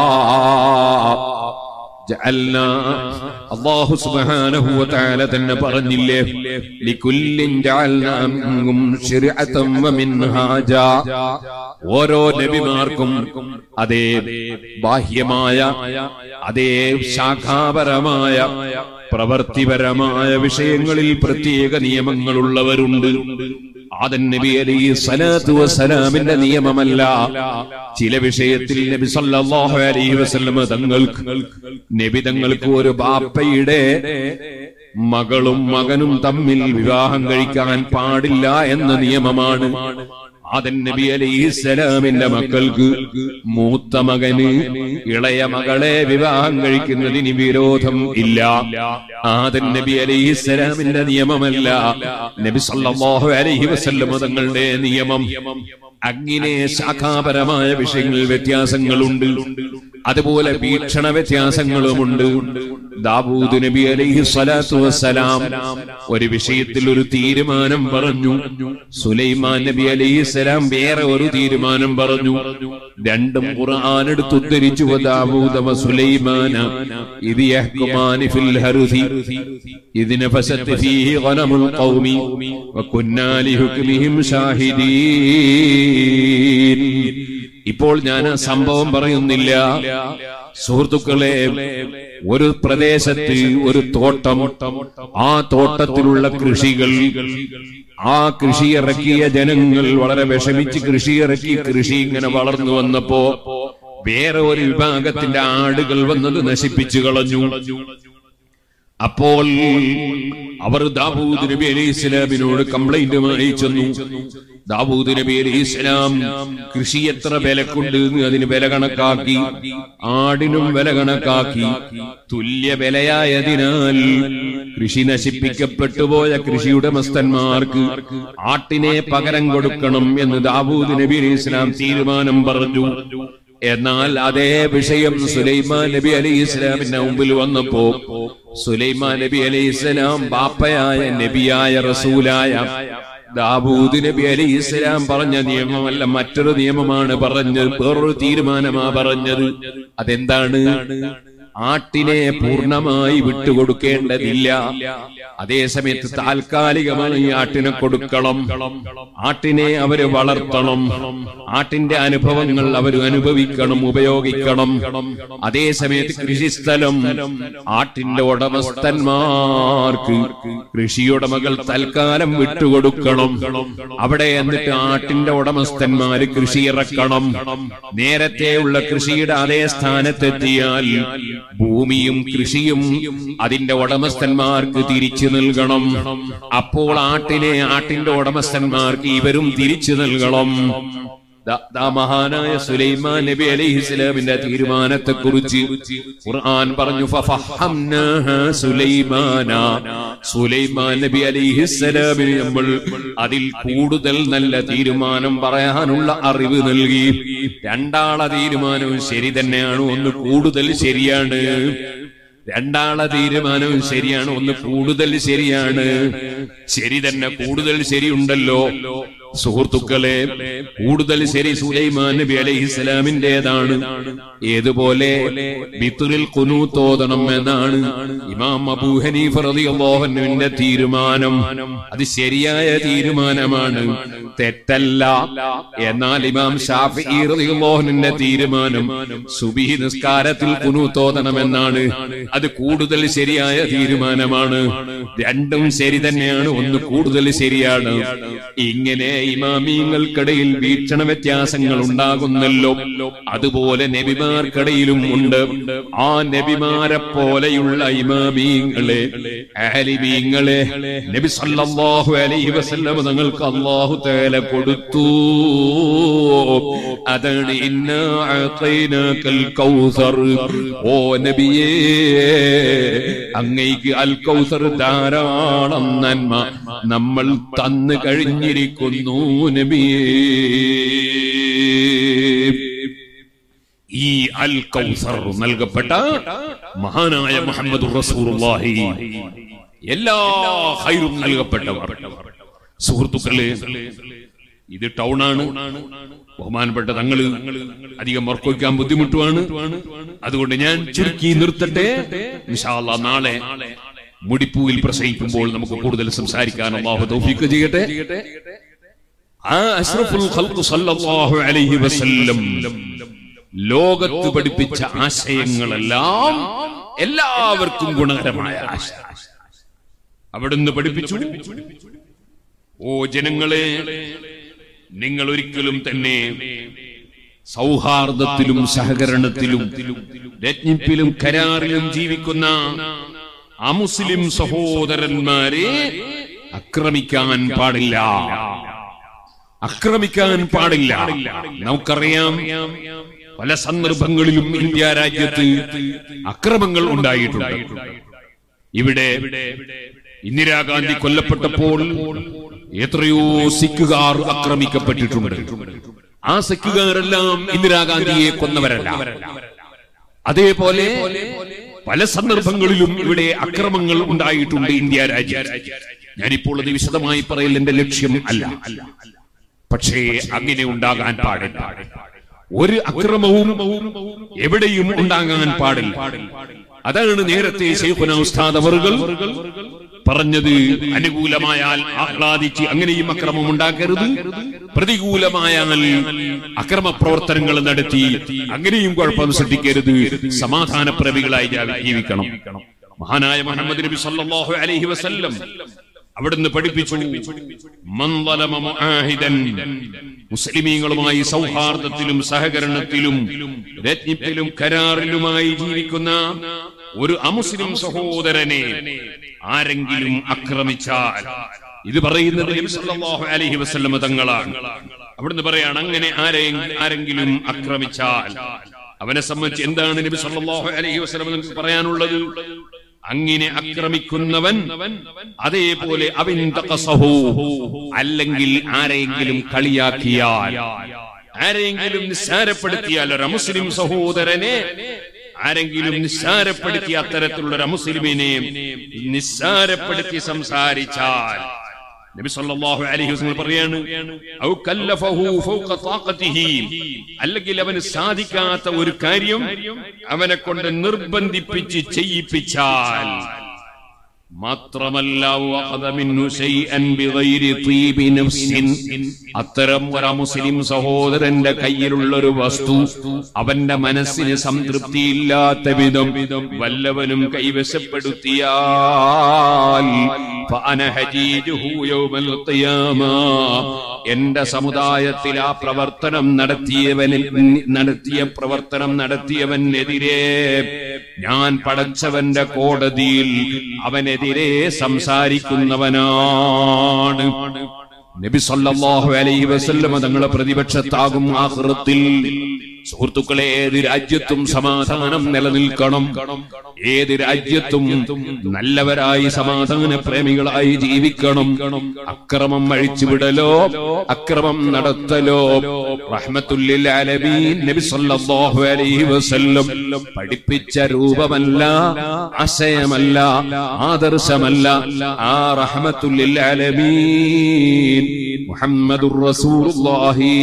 ജഅൽനാ അല്ലാഹു സുബ്ഹാനഹു വ തആല തന്നെ പറഞ്ഞില്ലേ ലികുല്ലിൻ ജഅൽനാ മിൻകും ശിർഅതൻ വ മിൻഹാജ ഓരോ നബിമാർക്കും അതേ ബാഹ്യമായ അതേ ശാഖാപരമായ പ്രവർത്തിപരമായ വിഷയങ്ങളിൽ പ്രത്യേക നിയമങ്ങളുള്ളവരുണ്ട് ആദൻ നബി അലൈഹി സ്വലാത്തു വസ്സലാമിന്റെ നിയമമല്ല ചില വിഷയത്തിൽ നബി സല്ലല്ലാഹു അലൈഹി വസല്ലം തങ്ങൾക്ക് നബി തങ്ങൾക്ക് ഒരു ബാപ്പയുടെ മകളും മകനും തമ്മിൽ വിവാഹം കഴിക്കാൻ പാടില്ല എന്ന നിയമമാണ് ആദൻ നബി അലൈഹിസ്സലാമിന്റെ മക്കൾക്ക് മൂത്ത മകന് ഇളയ മകളെ വിവാഹം കഴിക്കുന്നതിന് വിരോധം ഇല്ല ആദൻ നബി അലൈഹിസ്സലാമിന്റെ നിയമമല്ല നബി സല്ലല്ലാഹു അലൈഹി വസല്ലം തങ്ങളുടെ നിയമം അങ്ങനെ ശാഖാപരമായ വിഷയങ്ങളിൽ വ്യത്യാസങ്ങളുണ്ട് അതുപോലെ വീക്ഷണ വ്യത്യാസങ്ങളുമുണ്ട് ദാവൂദ് നബി അലൈഹി സ്വലാത്തു വസ്സലാം ഒരു വിഷയത്തിൽ ഒരു തീരുമാനം പറഞ്ഞു സുലൈമാൻ നബി അലൈഹി സ്വലാം വേറെ ഒരു തീരുമാനം പറഞ്ഞു രണ്ടും ഖുർആൻ എടുത്ത് ഉദ്ധരിച്ചു ദാവൂദ വ സുലൈമാന ഇത് യഹ്കുമാനി ഫിൽ ഹറുതി ഇതിനെ ഫസത്ത് ഫീഹി ഗനമുൽ ഖൗമി വകുന്നാ ലിഹുക്മിഹിം ഷാഹിദീൻ ഇപ്പോൾ ഞാൻ ആ സംഭവം പറയുന്നില്ല സുഹൃത്തുക്കളെ ഒരു പ്രദേശത്ത് ഒരു തോട്ടം ആ തോട്ടത്തിലുള്ള കൃഷികൾ ആ കൃഷി ഇറക്കിയ ജനങ്ങൾ വളരെ വിഷമിച്ച് കൃഷി ഇറക്കി കൃഷി ഇങ്ങനെ വളർന്നു വന്നപ്പോ വേറെ ഒരു വിഭാഗത്തിന്റെ ആടുകൾ വന്നത് നശിപ്പിച്ചു കളഞ്ഞു അപ്പോൾ അവർ ദാവൂദ് നബി അലൈഹി ഇസ്ലാമിനോട് കംപ്ലൈന്റുമായി ചെന്നു ദാവൂദ് നബി അലൈഹി ഇസ്ലാം കൃഷി എത്ര വിലക്കുണ്ട് എന്ന് അതിന് വില കണക്കാക്കി ആടിനും വില കണക്കാക്കി തുല്യ വിലയായതിനാൽ കൃഷി നശിപ്പിക്കപ്പെട്ടു പോയ കൃഷിയുടമസ്ഥന്മാർക്ക് ആട്ടിനെ പകരം കൊടുക്കണം എന്ന് ദാവൂദ് നബി അലൈഹി ഇസ്ലാം തീരുമാനം പറഞ്ഞു എന്നാൽ അതേ വിഷയം സുലൈമാൻ നബി അലൈഹി ഇസ്ലാമിന്റെ മുമ്പിൽ വന്നപ്പോ സുലൈമാൻ നബി അലൈഹി ഇസ്ലാം ബാപ്പയായ നബിയായ റസൂലായ ദാവൂദ് നബി അലൈഹി ഇസ്ലാം പറഞ്ഞ നിയമമല്ല മറ്റൊരു നിയമമാണ് പറഞ്ഞത് വേറൊരു തീരുമാനമാ പറഞ്ഞത് അതെന്താണ് ആട്ടിനെ പൂർണ്ണമായി വിട്ടുകൊടുക്കേണ്ടതില്ല അതേസമയത്ത് താൽക്കാലികമായി ആട്ടിനെ കൊടുക്കണം ആട്ടിനെ അവര് വളർത്തണം ആട്ടിന്റെ അനുഭവങ്ങൾ അവർ അനുഭവിക്കണം ഉപയോഗിക്കണം അതേസമയത്ത് കൃഷിസ്ഥലം ആട്ടിന്റെ ഉടമസ്ഥന്മാർക്ക് കൃഷിയുടമകൾ തൽക്കാലം വിട്ടുകൊടുക്കണം അവിടെ എന്നിട്ട് ആട്ടിന്റെ ഉടമസ്ഥന്മാര് കൃഷി ഇറക്കണം നേരത്തെയുള്ള കൃഷിയുടെ അതേ സ്ഥാനത്തെത്തിയാൽ ഭൂമിയും കൃഷിയും അതിന്റെ ഉടമസ്ഥന്മാർക്ക് തിരിച്ചു നൽകണം അപ്പോൾ ആട്ടിനെ ആട്ടിന്റെ ഉടമസ്ഥന്മാർക്ക് ഇവരും തിരിച്ചു നൽകണം ദാ- ദാ മഹാനായ സുലൈമാൻ നബി അലൈഹി ഇസ്ലാമിന്റെ തീരുമാനത്തെ കുറിച്ച് ഖുർആൻ പറഞ്ഞു ഫഫഹംനാഹ സുലൈമാന സുലൈമാൻ നബി അലൈഹി ഇസ്ലാമിന് നമ്മൾ അതിൽ കൂടുതൽ നല്ല തീരുമാനം പറയാനുള്ള അറിവ് നൽകി രണ്ടാളെ തീരുമാനവും ശരി തന്നെയാണ് ഒന്ന് കൂടുതൽ ശരിയാണ് രണ്ടാളെ തീരുമാനവും ശരിയാണ് ഒന്ന് കൂടുതൽ ശരിയാണ് ശരി തന്നെ കൂടുതൽ ശരിയുണ്ടല്ലോ സുഹൃത്തുക്കളെ കൂടുതൽ ശരി സുലൈമാൻ നബി അലൈഹി ഇസ്ലാമിന്റേതാണ് ഏതുപോലെ ബിത്തുറിൽ കുനൂത്തോതണം എന്നാണ് ഇമാം അബൂ ഹനീഫ റളിയല്ലാഹുവിന്റെ തീരുമാനം അത് ശരിയായ തീരുമാനമാണ് തെറ്റല്ല എന്നാൽ ഇമാം ഷാഫി റളിയല്ലാഹുവിന്റെ തീരുമാനം സുബഹി നിസ്കാരത്തിൽ കുനൂത്തോതണമെന്നാണ് അത് കൂടുതൽ ശരിയായ തീരുമാനമാണ് രണ്ടും ശരി തന്നെയാണ് ഒന്ന് കൂടുതൽ ശരിയാണ് ഇങ്ങനെ ഇമാമീങ്ങൾക്കിടയിൽ വീക്ഷണ വ്യത്യാസങ്ങൾ ഉണ്ടാകുന്നല്ലോ അതുപോലെ നബിമാർക്കിടയിലും ഉണ്ട് ആ നബിമാരെ പോലെയുള്ള ഇമാമീങ്ങളെ ആലിമീങ്ങളെ നബി സല്ലല്ലാഹു അലൈഹി വസല്ലം തങ്ങൾക്ക് അല്ലാഹു തആല കൊടുത്തു അതാണ് ഇന്നാ അഅതൈനാകൽ കൗസർ ഓ നബിയേ അങ്ങയ്ക്ക് അൽ കൗസർ ധാരാളം നന്മ നമ്മൾ തന്നു കഴിഞ്ഞിരിക്കുന്നു നബിയേ ഈ അൽ കൗസർ നൽകപ്പെട്ട മഹാനായ മുഹമ്മദ് റസൂലുള്ളാഹി എല്ലാ ഹൈറും നൽകപ്പെട്ടവർ സുഹൃത്തുക്കളെ ഇത് ടൗണാണ് ബഹുമാനപ്പെട്ട തങ്ങള് അധികം വർക്കൊഴിക്കാൻ ബുദ്ധിമുട്ടുമാണ് അതുകൊണ്ട് ഞാൻ ചുരുക്കി നിർത്തട്ടെ ഇൻഷാ അല്ലാ നാളെ മുടിപ്പൂവിൽ പ്രസംഗിക്കുമ്പോൾ നമുക്ക് കൂടുതൽ സംസാരിക്കാൻ അള്ളാഹു തൗഫീഖ് ചെയ്യട്ടെ ആ അഷ്റഫുൽ ഖൽഖ് സല്ലല്ലാഹു അലൈഹി വസല്ലം ലോകത്ത് പഠിപ്പിച്ച ആശയങ്ങളെല്ലാം എല്ലാവർക്കും ഗുണകരമായ ആശയം അവിടുന്ന് പഠിപ്പിച്ചു ഓ ജനങ്ങളെ നിങ്ങൾ ഒരിക്കലും തന്നെ സൗഹാർദ്ദത്തിലും സഹകരണത്തിലും രജ്ഞിപ്പിലും കരാറിലും ജീവിക്കുന്ന അമുസ്ലിം സഹോദരന്മാരെ ആക്രമിക്കാൻ പാടില്ല ആക്രമിക്കാൻ പാടില്ല നമുക്കറിയാം പല സന്ദർഭങ്ങളിലും ഇന്ത്യ രാജ്യത്ത് അക്രമങ്ങൾ ഉണ്ടായിട്ടുണ്ട് ഇവിടെ ഇന്ദിരാഗാന്ധി കൊല്ലപ്പെട്ടപ്പോൾ എത്രയോ സിഖുകാർ ആക്രമിക്കപ്പെട്ടിട്ടുണ്ട് ആ സിഖുകാരെല്ലാം ഇന്ദിരാഗാന്ധിയെ കൊന്നവരല്ല അതേപോലെ പല സന്ദർഭങ്ങളിലും ഇവിടെ അക്രമങ്ങൾ ഉണ്ടായിട്ടുണ്ട് ഇന്ത്യ രാജ്യം ഞാനിപ്പോൾ അത് വിശദമായി പറയൽ എന്റെ ലക്ഷ്യം അല്ല പക്ഷേ അങ്ങനെ ഉണ്ടാകാൻ പാടില്ല ഒരു അക്രമവും എവിടെയും ഉണ്ടാകാൻ പാടില്ല അതാണ് നേരത്തെ ശൈഖുന ഉസ്താദ് അവറുകൾ പറഞ്ഞത് അനുകൂലമായാൽ ആഹ്ലാദിച്ച് അങ്ങനെയും അക്രമം ഉണ്ടാക്കരുത് പ്രതികൂലമായാൽ അക്രമ പ്രവർത്തനങ്ങൾ നടത്തി അങ്ങനെയും കുഴപ്പം സൃഷ്ടിക്കരുത് സമാധാന പ്രവികളായി ജീവിക്കണം മഹാനായ മുഹമ്മദ് നബി സല്ലല്ലാഹു അലൈഹി വസല്ലം അവിടുന്ന് പഠിപ്പിച്ചു മന്ദലമ മുആഹിദൻ മുസ്ലിമീങ്ങളുമായി സൗഹാർദ്ദത്തിലും സഹകരണത്തിലും രജ്ഞിപ്പിലും കരാറിലുമായി ജീവിക്കുന്ന ഒരു അമുസ്ലിം സഹോദരനെ ആരെങ്കിലും ആക്രമിച്ചാൽ ഇത് പറയുന്നത് നബി സല്ലല്ലാഹു അലൈഹി വസല്ലം തങ്ങളാണ് അവിടുന്ന് പറയാണ് അങ്ങനെ ആരെ ആരെങ്കിലും ആക്രമിച്ചാൽ അവനെ സംബന്ധിച്ച് എന്താണ് നബി സല്ലല്ലാഹു അലൈഹി വസല്ലം തങ്ങൾക്ക് പറയാനുള്ളത് അങ്ങനെ ആക്രമിക്കുന്നവൻ അതേപോലെ അവൻ തഖസഹു അല്ലെങ്കിൽ ആരെങ്കിലും കളിയാക്കിയാൽ ആരെങ്കിലും നിസ്സാരപ്പെടുത്തിയാൽ ഒരു മുസ്ലിം സഹോദരനെ ആരെങ്കിലും നിസ്സാരപ്പെടുത്തിയ അത്തരത്തിലുള്ള ഒരു മുസ്ലിമിനെ നിസ്സാരപ്പെടുത്തി സംസാരിച്ചാൽ നബി സല്ലല്ലാഹു അലൈഹി വസല്ലം പറയാണ് ഔ കല്ലഫഹു ഫൗക താഖതിഹി അല്ലെങ്കിൽ അവന് സാധിക്കാത്ത ഒരു കാര്യം അവനെ കൊണ്ട് നിർബന്ധിപ്പിച്ച് ചെയ്യിപ്പിച്ചാൽ മാത്രമല്ല വഖദ മിൻഹു ശൈഅൻ ബിഗൈരി തീബി നഫ്സിൻ അത്തരം ഒരു മുസ്ലിം സഹോദരന്റെ കയ്യിലുള്ള ഒരു വസ്തു അവന്റെ മനസ്സിന് സംതൃപ്തിയില്ലാത്ത വിധം വല്ലവനും കൈവശപ്പെടുത്തിയാൽ ഫഅന ഹജീജുഹു യൗമൽ ഖിയാമ എന്റെ സമുദായത്തിൽ ആ പ്രവർത്തനം നടത്തിയവന് നടത്തിയ പ്രവർത്തനം നടത്തിയവനെതിരെ ഞാൻ പടച്ചവന്റെ കോടതിയിൽ അവനെതിരെ സംസാരിക്കുന്നവനാണ് നബി സല്ലല്ലാഹു അലൈഹി വസല്ലം തങ്ങളെ പ്രതിപക്ഷത്താകും ആഖിറത്തിൽ സുഹൃത്തുക്കളെ ഏത് രാജ്യത്തും സമാധാനം നിലനിൽക്കണം ഏത് രാജ്യത്തും നല്ലവരായി സമാധാന പ്രേമികളായി ജീവിക്കണം അക്രമം അഴിച്ചുവിടലോ അക്രമം നടത്തലോ റഹ്മത്തുല്ലിൽ ആലമീൻ നബി സല്ലല്ലാഹു അലൈഹി വസല്ലം പഠിപ്പിച്ച രൂപമല്ല ആശയമല്ല ആദർശമല്ല ആ റഹ്മത്തുല്ലിൽ ആലമീൻ മുഹമ്മദുർ റസൂലുള്ളാഹി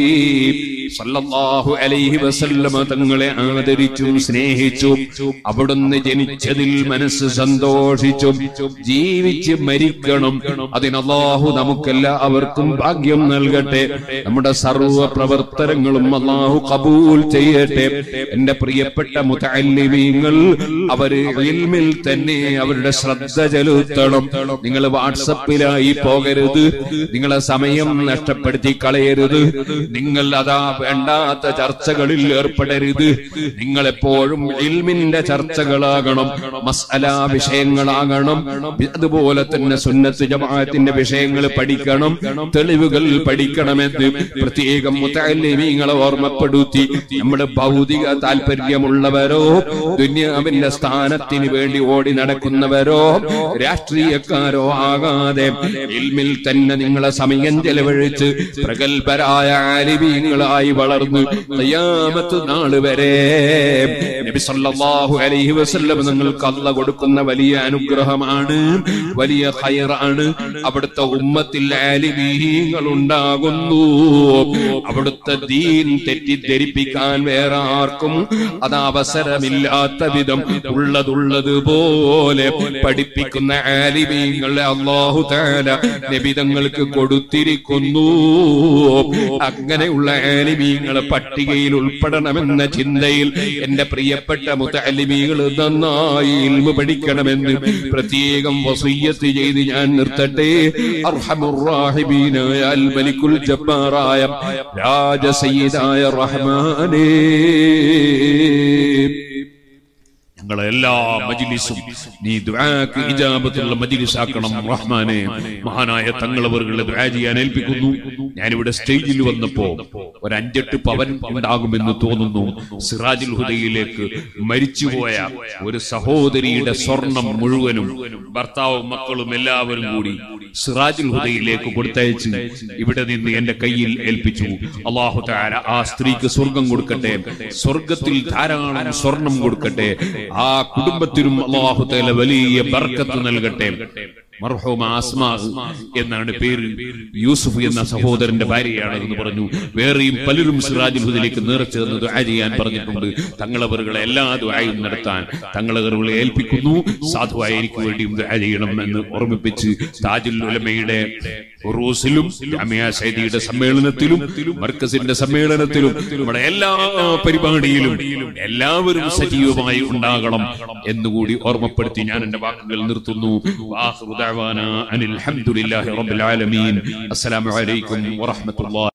സല്ലല്ലാഹു അലൈഹി വസല്ലമ തങ്ങളെ ആദരിച്ചും സ്നേഹിച്ചും അവിടുന്ന് ജനിച്ചതിൽ മനസ്സ് സന്തോഷിച്ചും ജീവിച്ച് മരിക്കണം അതിനല്ലാഹു നമുക്കെല്ലാവർക്കും ഭാഗ്യം നൽകട്ടെ നമ്മുടെ സർവ പ്രവർത്തനങ്ങളും അള്ളാഹു കബൂൽ ചെയ്യട്ടെ എന്റെ പ്രിയപ്പെട്ട മുതല്ലിമീങ്ങൾ അവര് ഇൽമിൽ തന്നെ അവരുടെ ശ്രദ്ധ ചെലുത്തണം നിങ്ങൾ വാട്സപ്പിലായി പോകരുത് നിങ്ങളെ സമയം നഷ്ടപ്പെടുത്തി കളയരുത് നിങ്ങൾ അതാ വേണ്ടാത്ത ചർച്ചകളിൽ ഏർപ്പെടരുത് നിങ്ങൾ എപ്പോഴും ഇൽമിന്റെ ചർച്ചകളാകണം മസ്അല വിഷയങ്ങളാകണം അതുപോലെ തന്നെ സുന്നത്ത് ജമാഅത്തിന്റെ വിഷയങ്ങൾ പഠിക്കണം തെളിവുകൾ പഠിക്കണമെന്ന് പ്രത്യേകം മുത്തല്ലിമീങ്ങളെ ഓർമ്മപ്പെടുത്തി നമ്മുടെ ഭൗതിക താല്പര്യമുള്ളവരോ ദുന്യാവിന്റെ സ്ഥാനത്തിന് വേണ്ടി ഓടി നടക്കുന്നവരോ രാഷ്ട്രീയക്കാരോ ആകാതെ ഇൽമിൽ തന്നെ നിങ്ങളെ സമയം ചെലവഴിച്ച് പ്രഗത്ഭരായ ആലിമീങ്ങളായി വളർന്ന് തയ്യാമത്ത് നാള് വരെ നബി സല്ലല്ലാഹു അലൈഹി വസല്ലം നിങ്ങൾക്ക് അല്ല കൊടുക്കുന്ന വലിയ അനുഗ്രഹമാണ് വലിയ ഖൈറാണ് അവിടുത്തെ ഉമ്മത്തിൽ ആലിമീങ്ങൾ ഉണ്ടാകുന്നു അവിടുത്തെ ദീൻ തെറ്റിദ്ധരിപ്പിക്കാൻ വേറെ ആർക്കും അത് അവസരമില്ലാത്ത വിധം ഉള്ളതുള്ളതുപോലെ പഠിപ്പിക്കുന്ന ആലിമീങ്ങളെ അള്ളാഹു താല നബിതങ്ങൾക്ക് കൊടുത്തിരിക്കുന്നു അങ്ങനെയുള്ള ആലിമീങ്ങളെ പട്ടികയിൽ ഉൾപ്പെടണമെന്ന ചിന്തയിൽ എന്റെ പ്രിയപ്പെട്ട മുത്തലിമീകൾ നന്നായി ഇൽമ പഠിക്കണമെന്ന് പ്രത്യേകം വസയ്യത്ത് ചെയ്ത് ഞാൻ നിർത്തട്ടെ അർഹമുറാഹിബീനായ അൽ മലിക്കുൽ ജബ്ബാറായ രാജസയ്യിദായ റഹ്മാനേ ഞങ്ങളെ എല്ലാ മജിലിസും നീ ദുആക്ക് ഇജാബത്തുള്ള മജിലിസാക്കണം റഹ്മാനെ മഹാനായ തങ്ങളവറുകളെ ദുആ ചെയ്യാൻ ഏൽപ്പിക്കുന്നു ഞാനിവിടെ സ്റ്റേജിൽ വന്നപ്പോ ഒരു അഞ്ചെട്ട് പവൻ ഉണ്ടാകുമെന്ന് തോന്നുന്നു സിറാജുൽ ഹുദയിലേക്ക് മരിച്ചുപോയ ഒരു സഹോദരിയുടെ സ്വർണം മുഴുവനും ഭർത്താവും മക്കളും എല്ലാവരും കൂടി സിറാജുൽ ഹുദയിലേക്ക് കൊടുത്തയച്ച് ഇവിടെ നിന്ന് എന്റെ കയ്യിൽ ഏൽപ്പിച്ചു അള്ളാഹു താര ആ സ്ത്രീക്ക് സ്വർഗം കൊടുക്കട്ടെ സ്വർഗത്തിൽ ധാരാളം സ്വർണം കൊടുക്കട്ടെ ആ കുടുംബത്തിനും അള്ളാഹു താല വലിയ ബർക്കത്ത് നൽകട്ടെ മർഹൂമ ആസ്മാ എന്നാണ് പേര് യൂസുഫ് എന്ന സഹോദരന്റെ ഭാര്യയാണ് എന്ന് പറഞ്ഞു വേറെയും പലരും സിറാജുൽ ഹുദിലേക്ക് നേർച്ചു തന്ന് ദുആ ചെയ്യാൻ പറഞ്ഞിട്ടുണ്ട് തങ്ങളവറുകളെ എല്ലാ ദുആയും നടത്താൻ തങ്ങളവറുകളെ ഏൽപ്പിക്കുന്നു സാധുവായ എനിക്ക് വേണ്ടിയും ദുആ ചെയ്യണം എന്ന് ഓർമ്മിപ്പിച്ച് താജുൽ ഉലമയുടെ ഉറൂസിലും ജാമിയ സൈദിയുടെ സമ്മേളനത്തിലും മർക്കസിന്റെ സമ്മേളനത്തിലും നമ്മുടെ എല്ലാ പരിപാടിയിലും എല്ലാവരും സജീവമായി ഉണ്ടാകണം എന്നുകൂടി ഓർമ്മപ്പെടുത്തി ഞാൻ എന്റെ വാക്കുകൾ നിർത്തുന്നു വാഹൃദാന അനിൽ അൽഹംദുലില്ലാഹി റബ്ബിൽ ആലമീൻ അസ്സലാമു അലൈക്കും വറഹ്മത്തുള്ളാഹി